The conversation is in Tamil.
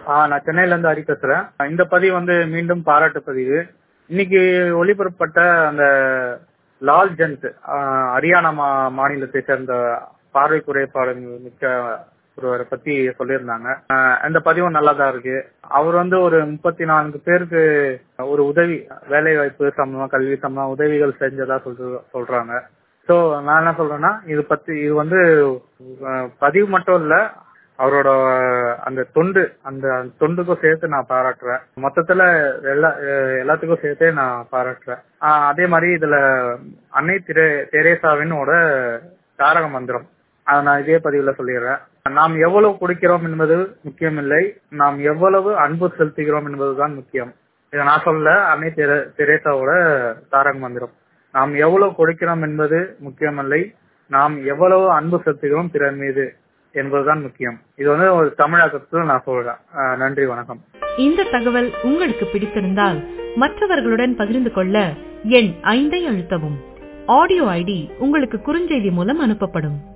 ஆ நான் சென்னையில இருந்து ஹரி பேசுறேன் இந்த பதிவு வந்து மீண்டும் பாராட்டு பதிவு இன்னைக்கு ஒளிபரப்பப்பட்ட அந்த லால் ஜந்த் ஹரியானா மா மாநிலத்தை சேர்ந்த பார்வை குறைபாடு மிக்க ஒருவரை பத்தி சொல்லியிருந்தாங்க ஆஹ் இந்த பதிவும் நல்லா தான் இருக்கு அவர் வந்து ஒரு முப்பத்தி நான்கு பேருக்கு ஒரு உதவி வேலை வாய்ப்பு சம்பந்தமா கல்வி சம்பந்தமா உதவிகள் செஞ்சதா சொல்ற சொல்றாங்க சோ நான் என்ன சொல்றேன்னா இது பத்தி இது வந்து அஹ், பதிவு மட்டும் இல்ல அவரோட அந்த தொண்டு அந்த தொண்டுக்கும் சேர்த்து நான் பாராட்டுறேன் மொத்தத்துல எல்லா அஹ், எல்லாத்துக்கும் சேர்த்தே நான் பாராட்டுறேன் ஆஹ், அதே மாதிரி இதுல அன்னை திரே தெரேசாவினோட தாரக மந்திரம் அதை நான் இதே பதிவுல சொல்லிடுறேன் நாம் எவ்வளவு கொடுக்கிறோம் என்பது முக்கியமில்லை நாம் எவ்வளவு அன்பு செலுத்துகிறோம் என்பதுதான் முக்கியம் இதை நான் சொல்ல அன்னை தெர- தெரேசாவோட தாரக மந்திரம் நாம் எவ்வளவு கொடுக்கிறோம் என்பது முக்கியமில்லை நாம் எவ்வளவு அன்பு செலுத்துகிறோம் பிறர் மீது என்பதுதான் முக்கியம் இது வந்து ஒரு தமிழகத்துல நான் சொல்றேன் அஹ் நன்றி வணக்கம் இந்த தகவல் உங்களுக்கு பிடித்திருந்தால் மற்றவர்களுடன் பகிர்ந்து கொள்ள எண் ஐந்தை அழுத்தவும் ஆடியோ ஐடி உங்களுக்கு குறுஞ்செய்தி மூலம் அனுப்பப்படும்